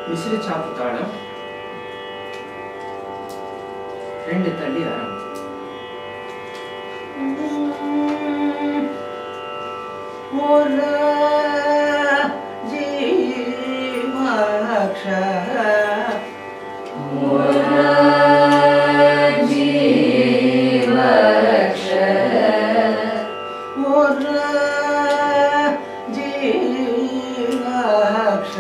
மிஸ்ரி சாப்பு தாளம் ரெண்டு தள்ளி ஆரம்பம் ஒரு ஜீவாக்ஷ ஒரு ஜீவாக்ஷ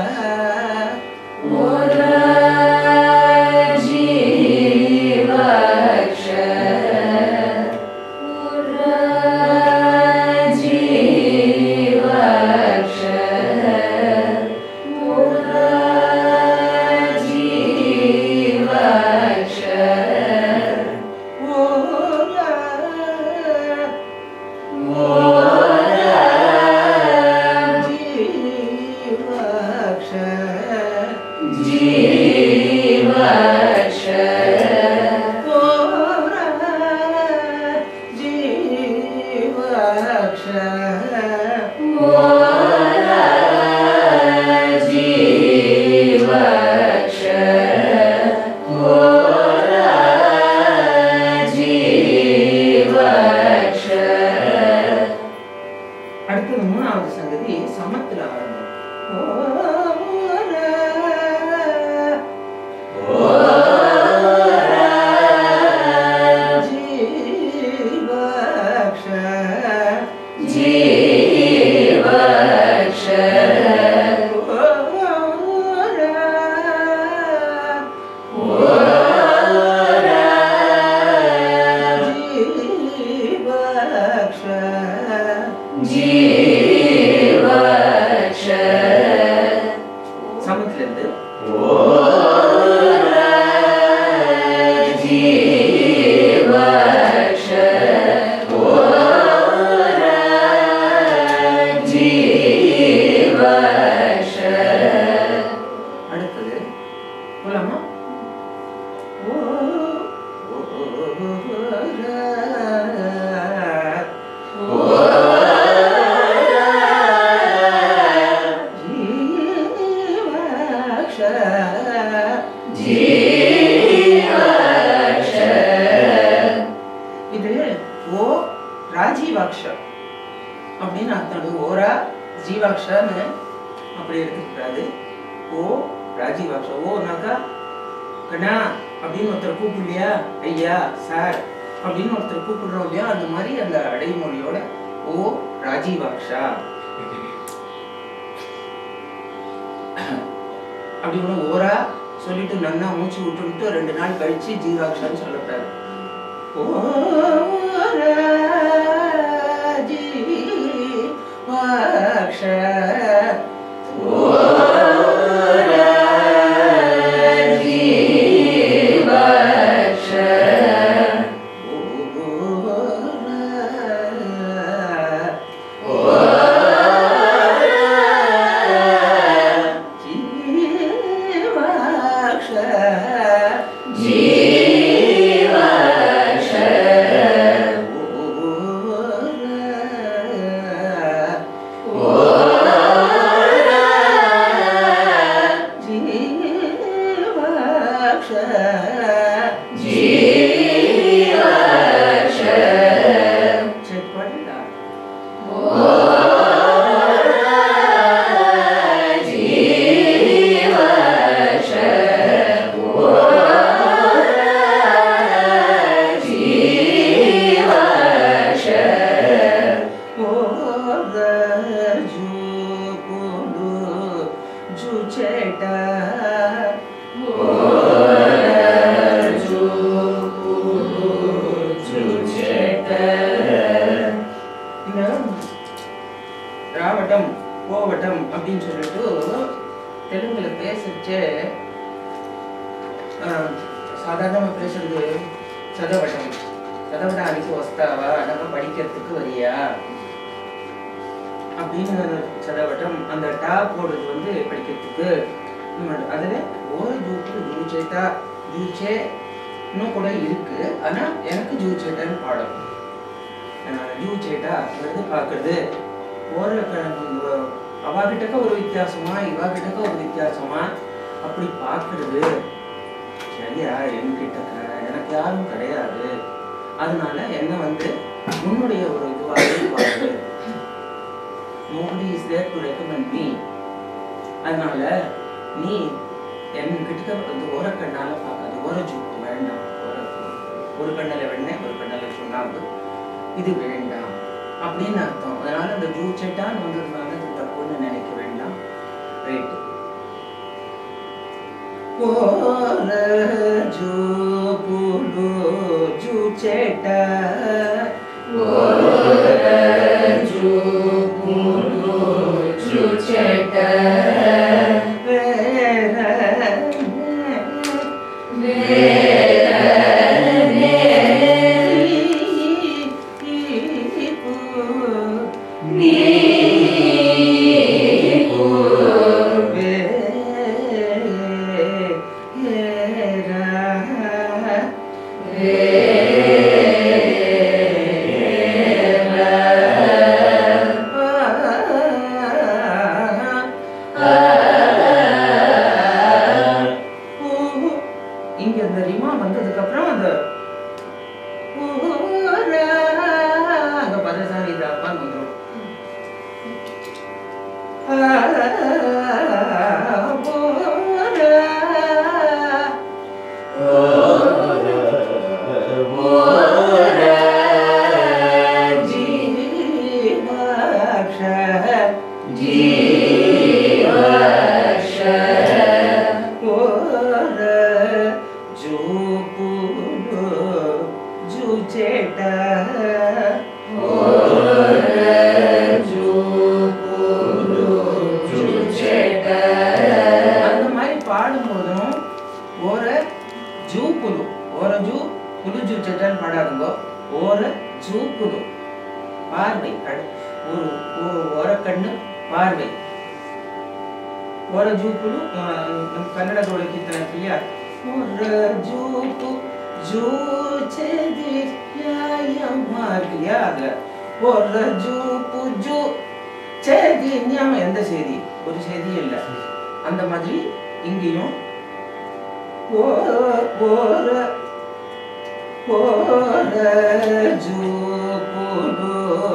அடுத்தது மூணாவது சங்கதி சமத்துல ஆரம்பம் சமத்துல இருந்து அடுத்தது போலாமா ஓ இது ஓ ராஜீவாக்ஷ அப்படின்னு அர்த்தம் ஓரா ஜீவாக்ஷன்னு அப்படி எடுத்துக்கூடாது ஓ ராஜீவாக்ஷ ஓனாக்கா கண்ணா அப்படின்னு ஒருத்தர் கூப்பிடலையா ஐயா சார் அப்படின்னு ஒருத்தர் கூப்பிடுறோம் இல்லையா அந்த மாதிரி அந்த அடைமொழியோட ஓ ராஜீவாக்ஷா அப்படி கூட ஓரா சொல்லிட்டு நன்னா மூச்சு விட்டுட்டு ரெண்டு நாள் கழிச்சு ஜீவாக்ஷான்னு சொல்லக்கூடாது ஓரா ஜீவாக்ஷா சரி பாடுடா ராவட்டம் கோவட்டம் அப்படின்னு சொல்லிட்டு தெலுங்குல பேசச்சே சாதாரணமா பேசுறது சதவட்டம் சதவடாనికి వస్తావా అనగా படிக்கிறதுக்கு வரியா அப்படின்னு சதவட்டம் அந்த டா போடுறது வந்து படிக்கிறதுக்கு இன்னொரு- அதுல ஒரு ஜூக்கு ஜூச்சேட்டா ஜூச்சே இன்னும் கூட இருக்கு ஆனா எனக்கு ஜூச்சேட்டான்னு பாடம் ஜூச்சேட்டா வருது பார்க்கறது ஓரல அவாகிட்டக்க ஒரு வித்தியாசமா இவாகிட்டக்க ஒரு வித்தியாசமா அப்படி பார்க்கறது சரியா என்கிட்ட எனக்கு யாரும் கிடையாது அதனால என்ன வந்து உன்னுடைய ஒரு இதுவாகவே பாரு nobody is there to recommend me அதனால நீ என்கிட்ட வந்து ஒரு கண்ணால பார்க்காது ஒரு ஜூப்பு வேண்டாம் ஒரு ஒரு கண்ணில் வெண்ணெய் ஒரு கண்ணில் சுண்ணாம்பு இது வேண்டாம் அப்படின்னு அர்த்தம் அதனால அந்த ஜூ செட்டான் வந்ததுனால அது தப்புன்னு நினைக்க வேண்டாம் ரைட்டு போல ஜூ புலு ஜூ செட்டா இங்க இந்த ரிமா வந்ததுக்கு அப்புறம் அந்த அங்க பதசாரி தாப்பான் வந்துடும் அந்த மாதிரி பாடும்போதும் ஒரு ஜூ புலு ஒரு ஜூ புலு ஜூ செட்டான்னு பாடாதுங்கோ ஒரு ஜூ புலு பார்வை கண் ஒரு ஒரு- ஒரு கண்ணு பார்வை ஒரு ஜூப்புಲು ನಮ್ಮ ಕನ್ನಡದೊಳ ಕೀರ್ತನೆ இல்லையா ஒரு ஜூப்பு ஜூச்செதி நியாயமா இருக்கு இல்லையா அதுல ஒரு ஜூப்பு ஜூ செய்தி நியாயம் எந்த செய்தி ஒரு செய்தியும் இல்லை அந்த மாதிரி இங்கேயும் ஓ- ஒரு ஒரு ஜூப்புலு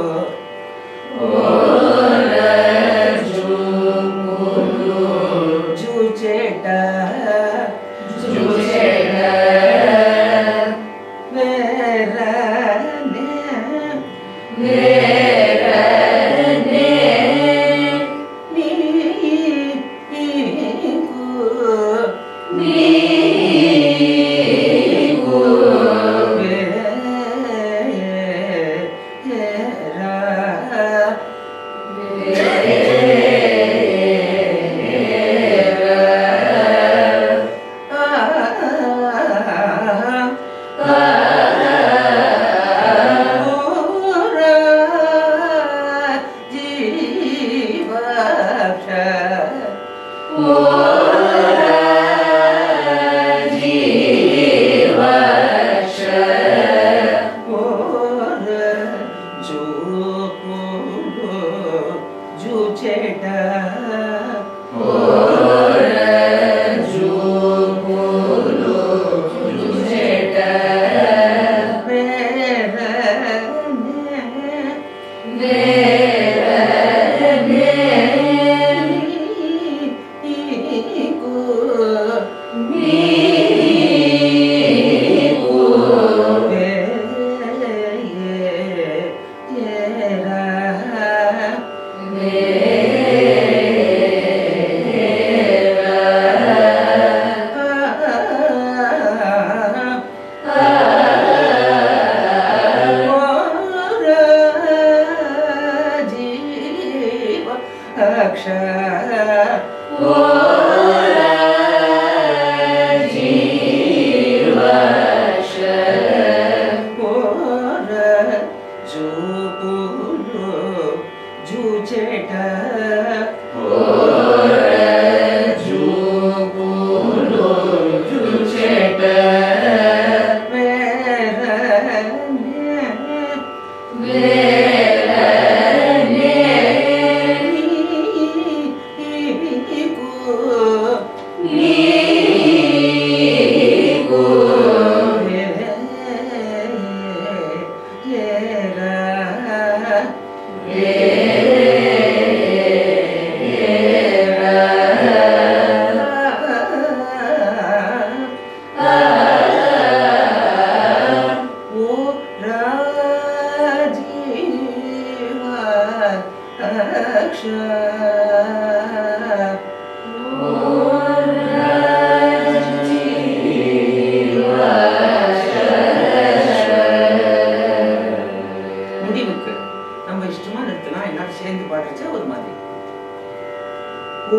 ஜூச்சேட்ட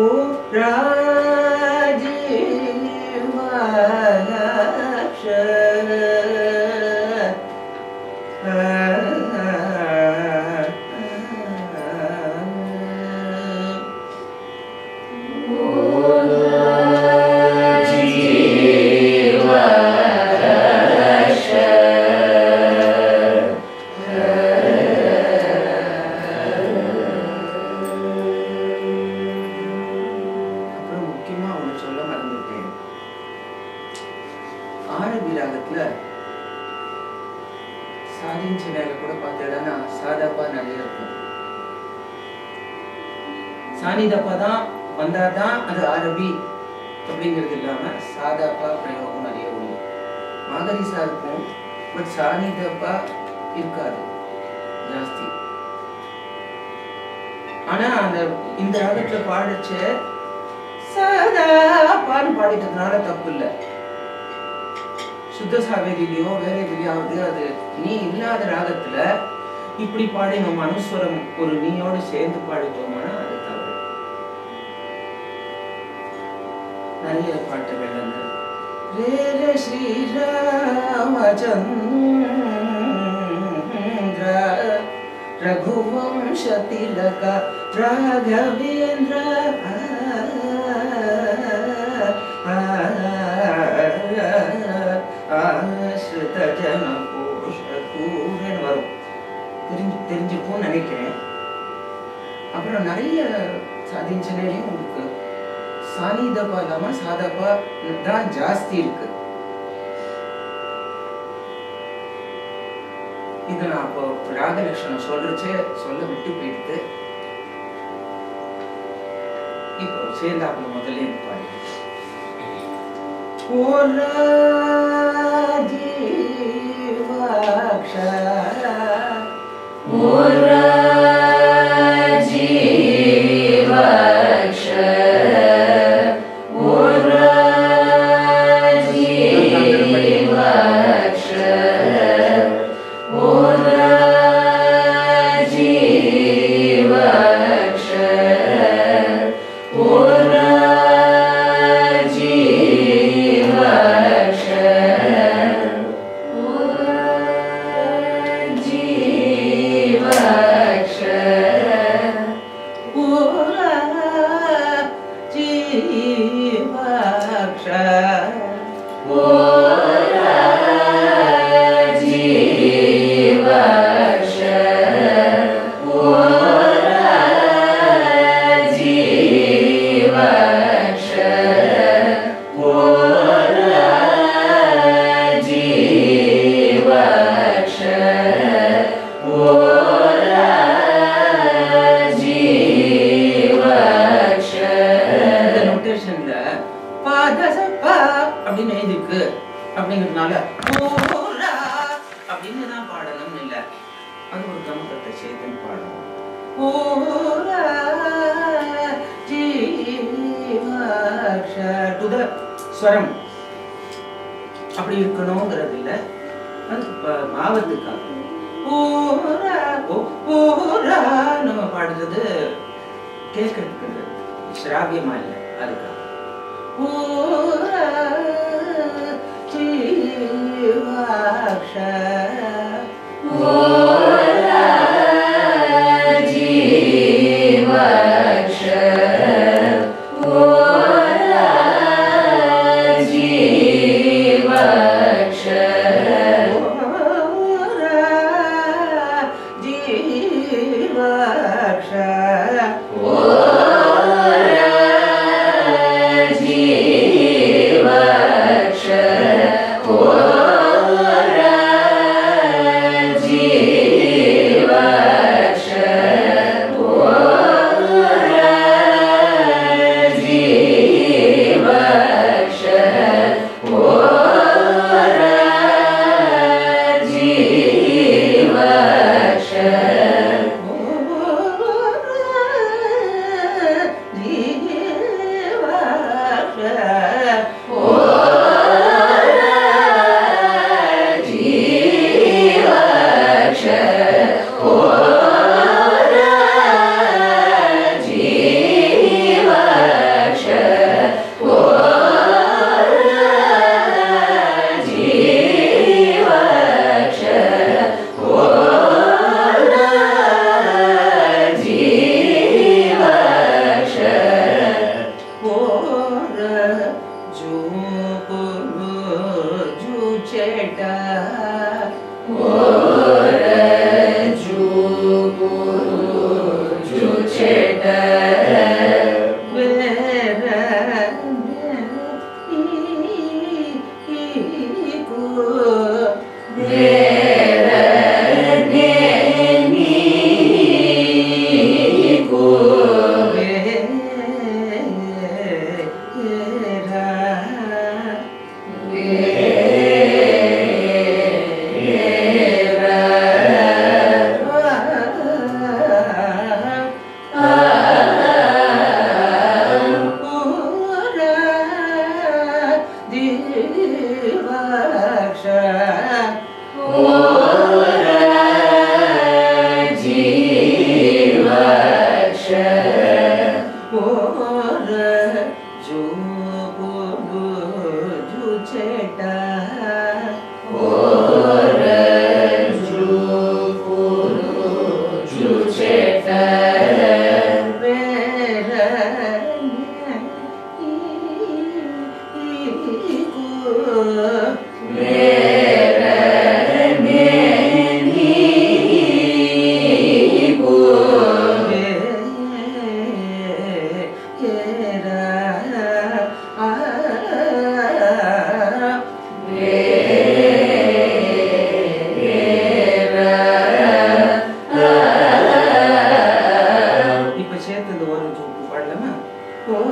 ஓ ராஜீவாக்ஷ அப்புறம் முக்கியமா ஒண்ணு சொல்ல மறந்துட்டேன் ஆரபி ராகத்துல சாதியின் சிலையில கூட பார்த்தீங்கன்னா சாதாப்பா நிறைய இருக்கும் சானிதப்பா தான் வந்தாதான் அது அரபி அப்படிங்கிறது இல்லாம சாதாப்பா பிரயோகம் நிறைய உண்டு மாகரிசா இருக்கும் பட் சானிதப்பா இருக்காது ஜாஸ்தி ஆனா அந்த இந்த ராகத்துல பாடுச்சு சாதாப்பான்னு பாடிட்டதுனால தப்பு இல்லை சுத்த சாவேரியிலையோ வேற எதுலையாவது அது நீ இல்லாத ராகத்துல இப்படி பாடி நம்ம அனுஸ்வரம் ஒரு நீயோடு சேர்ந்து பாடிட்டோம்னா அது தவறு நிறைய பாட்டுகள் அந்த ரே ரே ஸ்ரீராமச்சந்திர ரகுவம்ச திலக ராகவேந்திர ஆஸ்ரித ஜன கோஷ கூரன் வரும் தெரிஞ்சு தெரிஞ்சிருக்கும்னு நினைக்கிறேன் அப்புறம் நிறைய சாதிச்சனையும் உங்களுக்கு சானிதப்பா இல்லாம சாதப்பா தான் ஜாஸ்தி இருக்கு இது நான் அப்போ ராகலட்சணம் சொல்றச்சே சொல்ல விட்டு போயிடுது இப்போ சேர்ந்தாப்புல முதல்ல பாரு இந்த நோட்டேஷன்ல பாதசப்பா அப்படின்னு எழுதிருக்கு அப்படிங்கிறதுனால ஓரா அப்படின்னு தான் பாடணும்னு இல்லை அது ஒரு கமகத்தை சேர்த்து பாடணும் ஓரா ஜீவாக்ஷ டு த ஸ்வரம் அப்படி இருக்கணுங்கிறது இல்லை அது ப- பாவத்துக்காக ஓரா ஓ ஓரா நம்ம பாடுறது கேட்கறதுக்கு ஸ்ராவியமா இல்லை அதுக்காக ஓரா ஜீவாக்ஷ ஜீவக்ஷ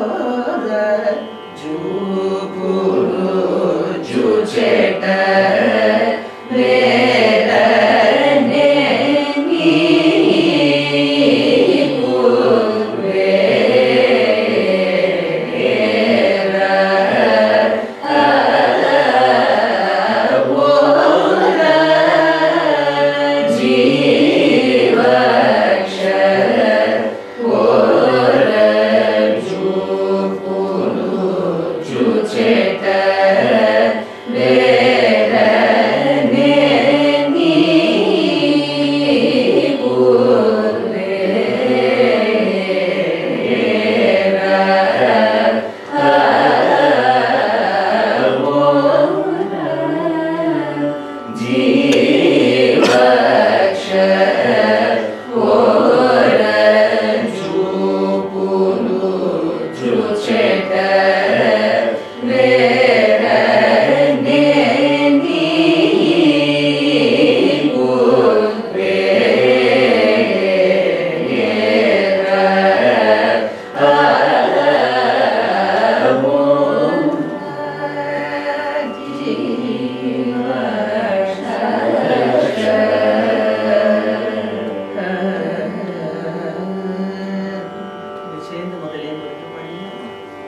இது சேர்ந்து முதல்ல இருந்து வரைக்கும் பாடிடலாமா?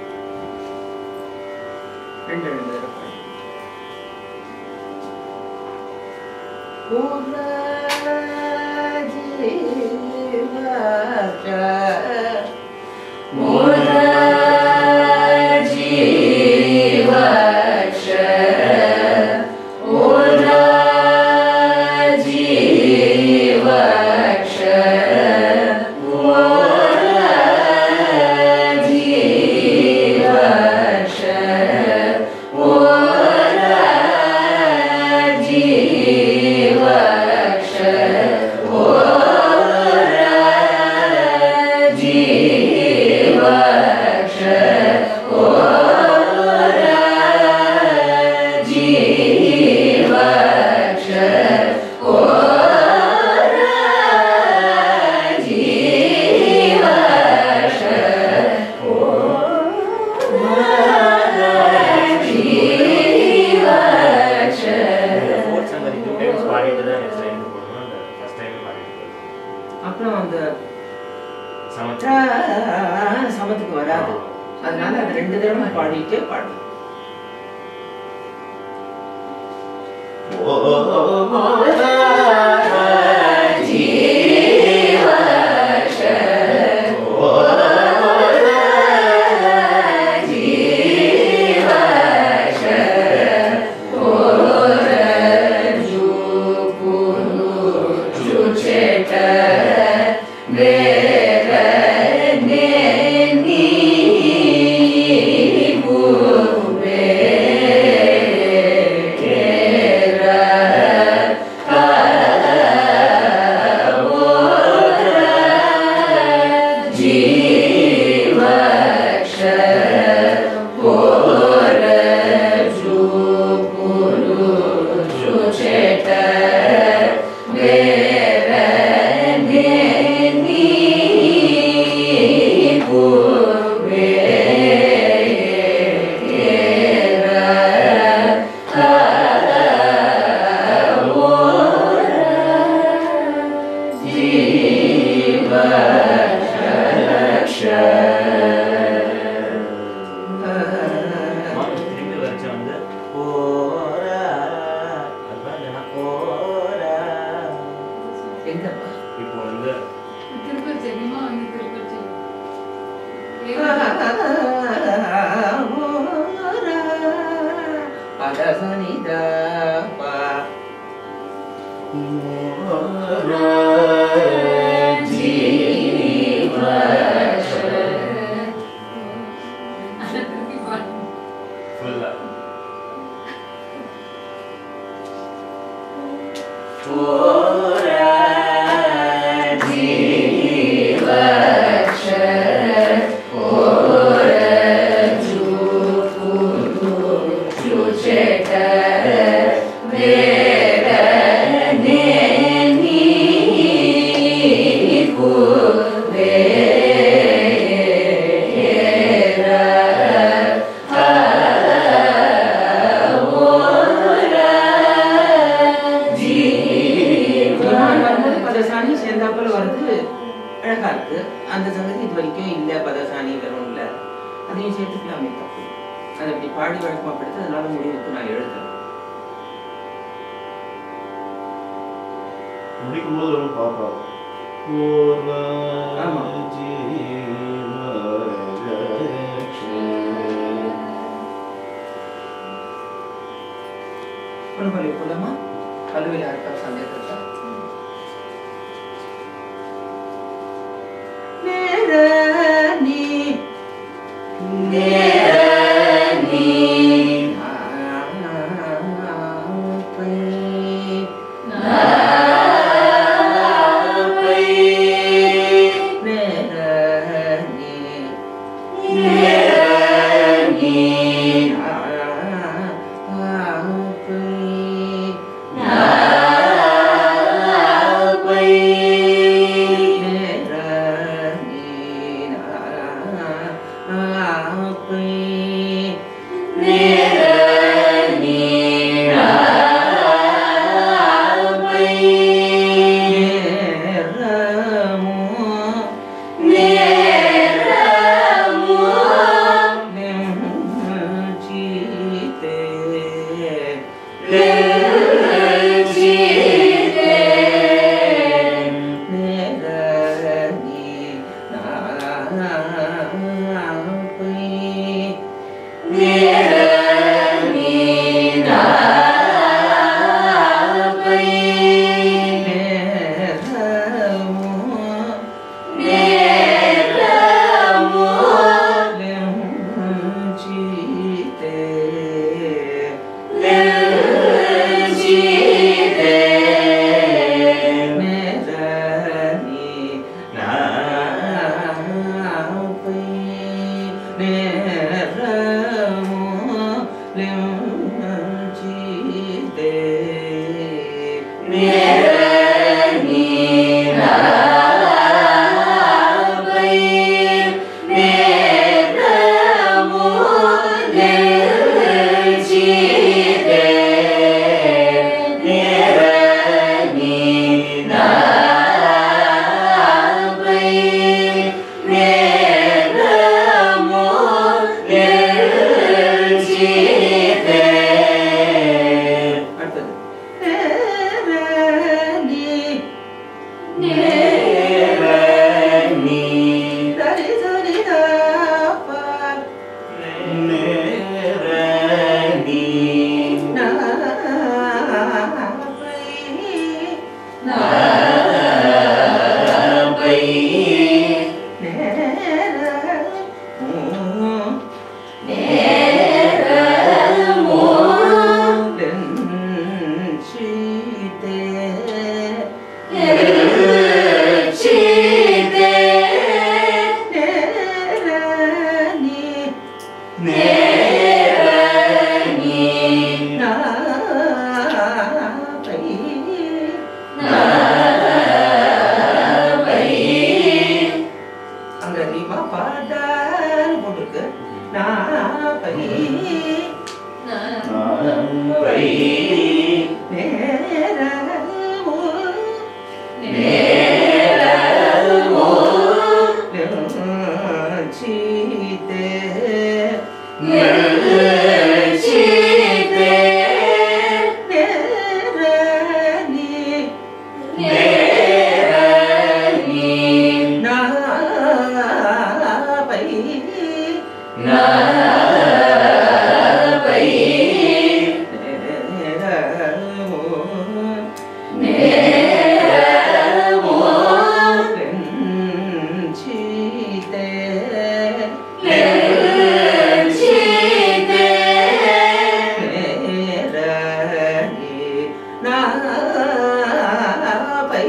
ரெண்டு ரெண்டு தடவை பாடி. ஃபோர்த் சங்கதி டூ டைம்ஸ் பாடிட்டு தான் நெக்ஸ்ட் டைம் போடணும் அந்த ஃபர்ஸ்ட் டைம் பாடிட்டு போகணும். அப்புறம் அந்த சமத்து ட்ரா சமத்துக்கு வராது அதனால அது ரெண்டு தடவை பாடிட்டே பாடணும் Vera சேர்த்துக்கலாமே தப்பு அதை அப்படி பாடி வழக்கமாக படித்து அதனால முடிவுக்கு நான் எழுதுறேன் முடிக்கும் போது ரொம்ப பாப்பா ஆமா. பல்வலி போலாமா பல்வலி யாருக்கா சந்தேகம் இருக்கா நேரணி நேரணி அடுத்தது சரி சரி அங்க நீமா பாடான்னு போட்டிருக்கு நான் பை நேரமோ சீதே நேரணி நாபை நேரமோ சீதே நேரணி நாபை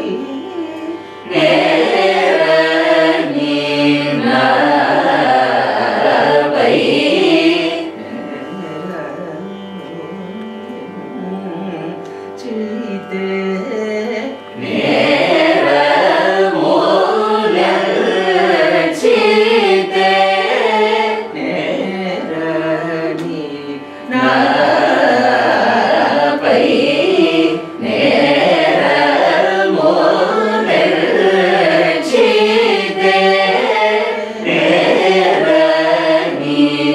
சீதே நேரணி நாபை நேரணி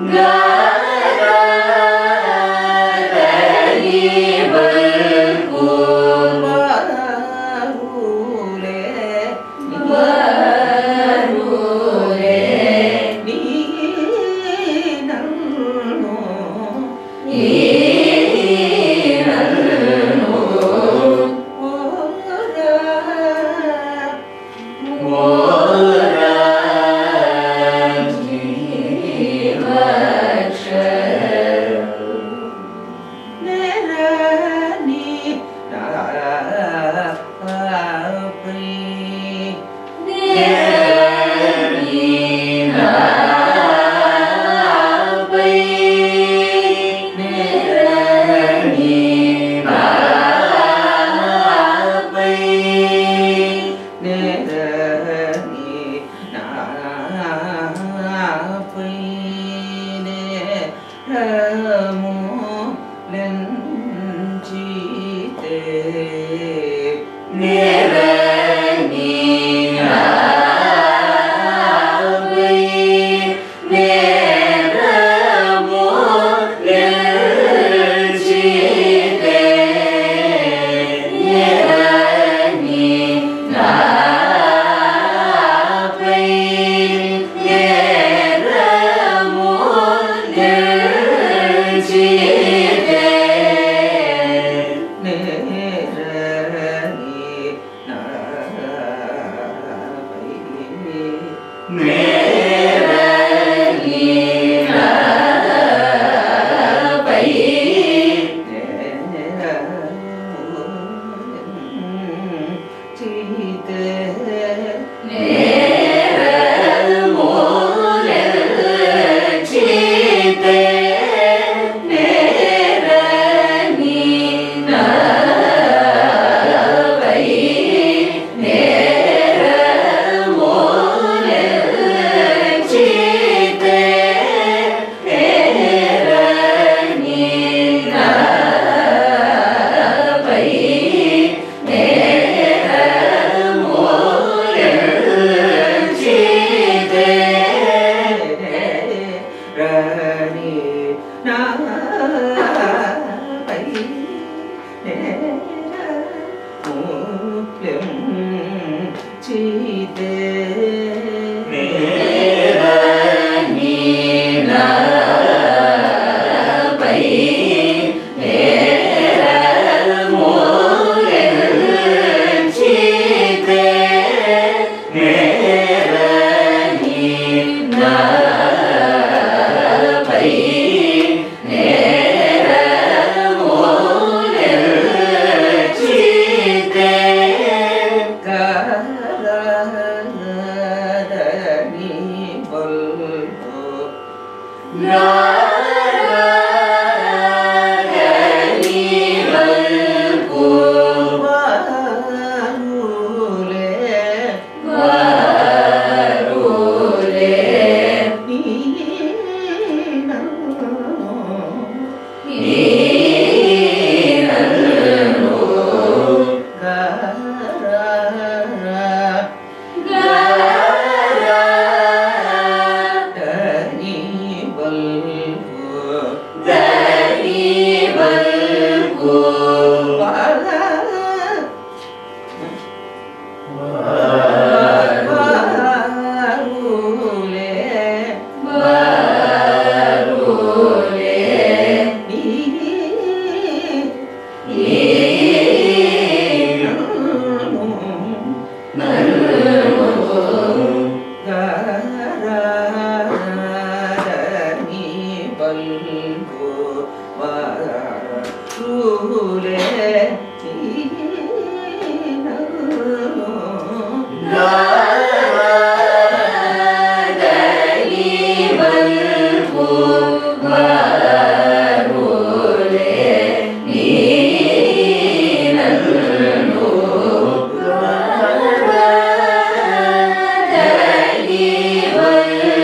Thank you.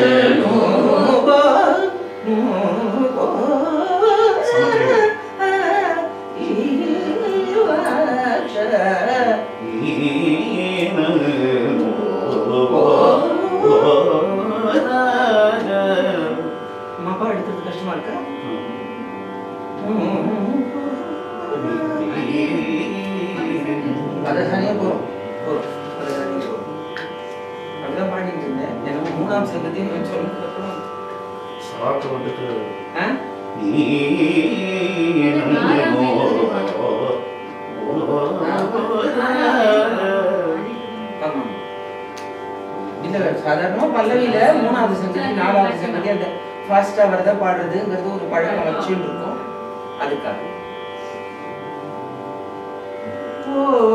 அப்பா எடுக்கிறது கஷ்டமா இருக்கா அதை தனியாக போகிறோம் போகிறோம் அதை தனியாக போகிறோம் அப்படிதான் பாடிட்டு இருந்தேன் எனக்கு மூணாம் சங்கத்தையும் நான் சொன்னதுக்கு அப்புறம் சாக்கு வந்துட்டு ஆ ஆமாம் இல்ல சாதாரணமா பல்லவியில மூணாவது சங்கதி நாலாவது சங்கதி அந்த ஃபாஸ்டா வரத பாடுறதுங்கிறது ஒரு பழக்கம் வச்சுட்டு இருக்கோம் அதுக்காக ஓ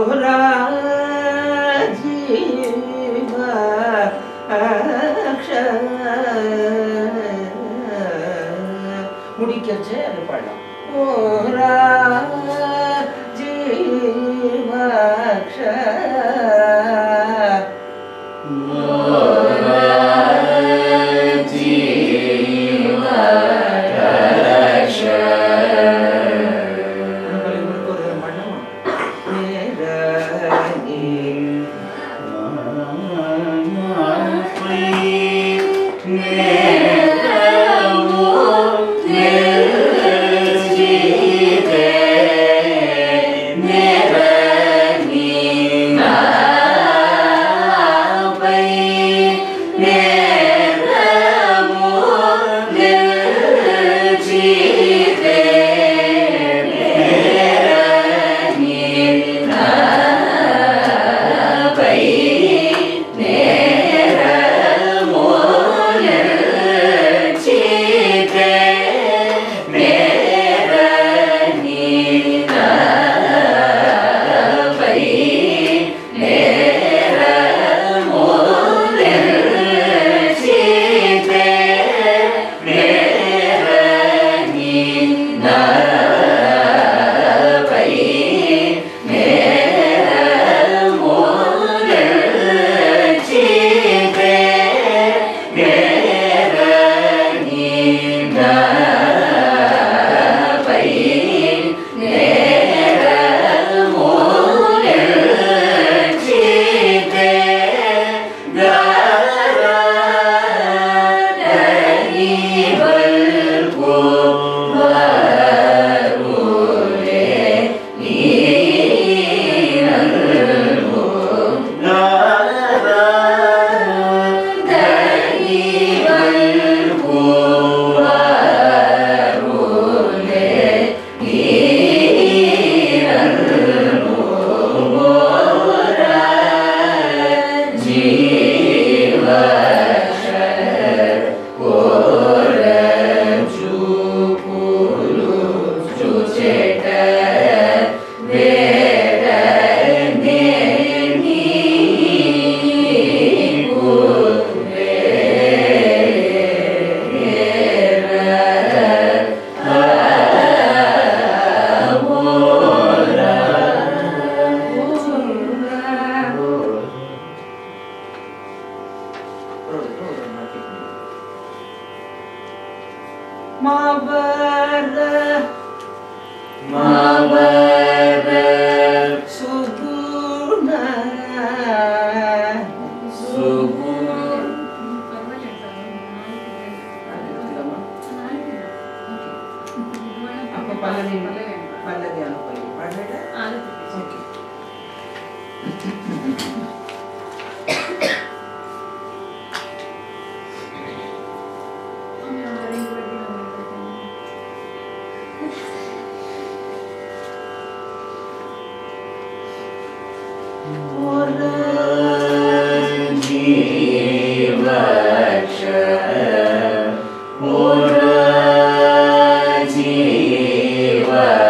ராஜீவா முடிக்கச்சு அது பாடலாம் ஓ ராஜீவாக்ஷ உனக்கு உங்களுக்கு ஒரு தரம் பண்ணமா நேரணி மாவர மாவர சுகுண சுகுண அப்ப பல்லவி பல்லவி அனுப்பி பாடுறேன் ஓகே Ora jiva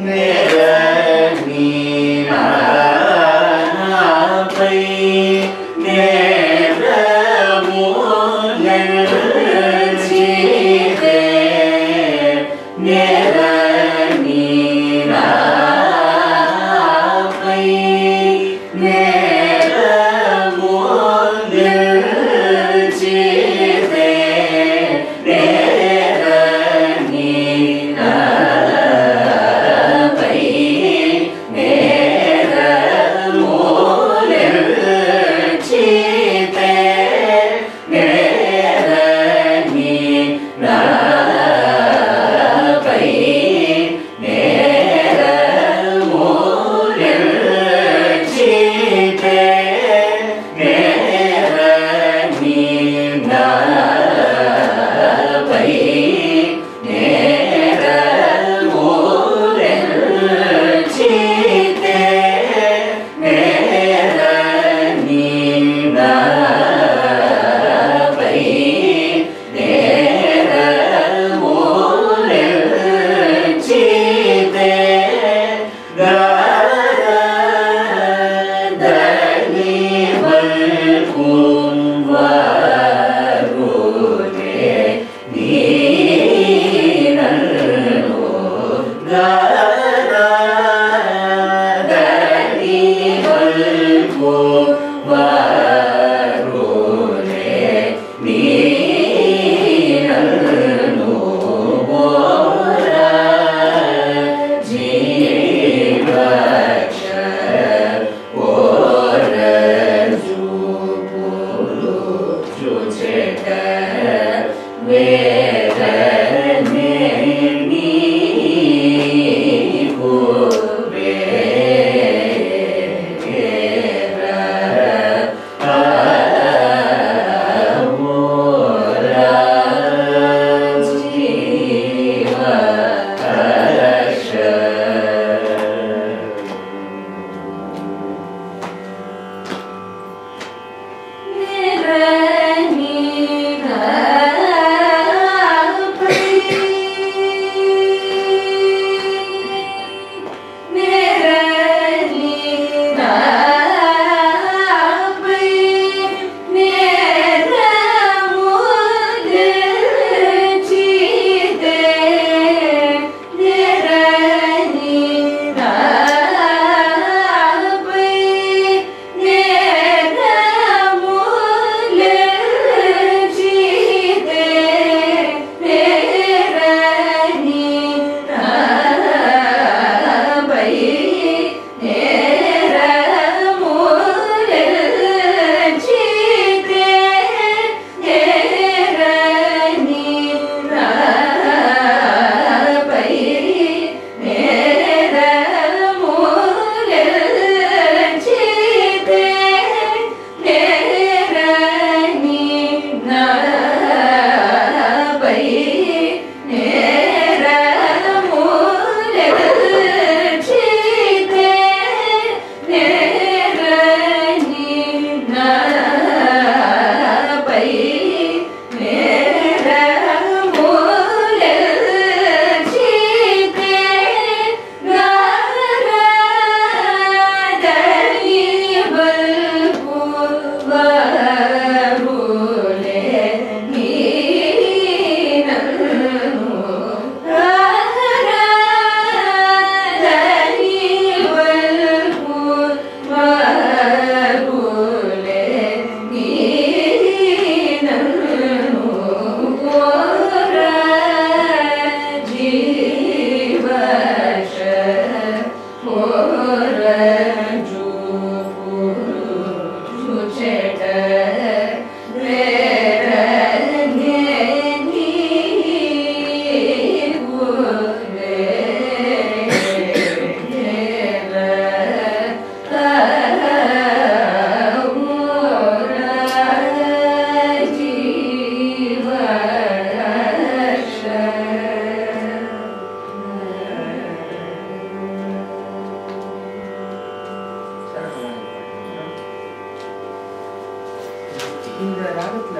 இந்த ராகத்துல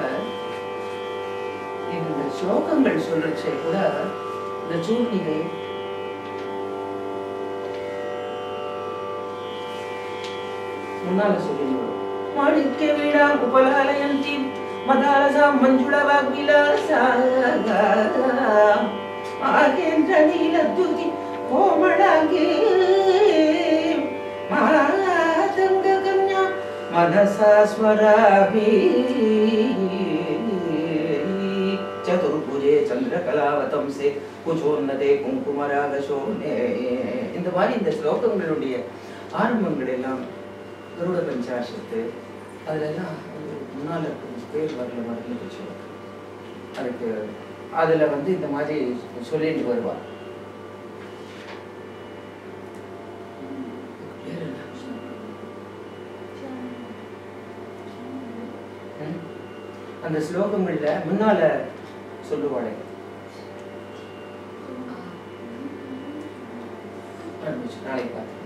இந்த ஸ்லோகங்கள் சொல்றச்சே கூட இந்த சூழ்நிலை முன்னால சொல்லி மாணிக்க வீடாம் உபலாலயந்தி மதாலசா மஞ்சுள வாக்விலாசா ஆகேந்திர நீலத்துதி கோமளாங்கே மாதங்க கன்யா मनसा स्वराभि चतुर्भुजे चंद्रकलावतंसे कुचोन्नते குங்குமராகசோனே இந்த மாதிரி இந்த ஸ்லோகங்களுடைய ஆரம்பங்கள் எல்லாம் கருட பஞ்சாசத்து அதுல எல்லாம் வந்து முன்னால கொஞ்சம் பேர் வரல வரல சொல்லுவாங்க அதுக்கு அதுல வந்து இந்த மாதிரி சொல்லிட்டு வருவா பேர் என்ன? ம்? அந்த ஸ்லோகங்கள்ல முன்னால சொல்லுவாளே ஆரம்பிச்சு நாளைக்கு பார்த்து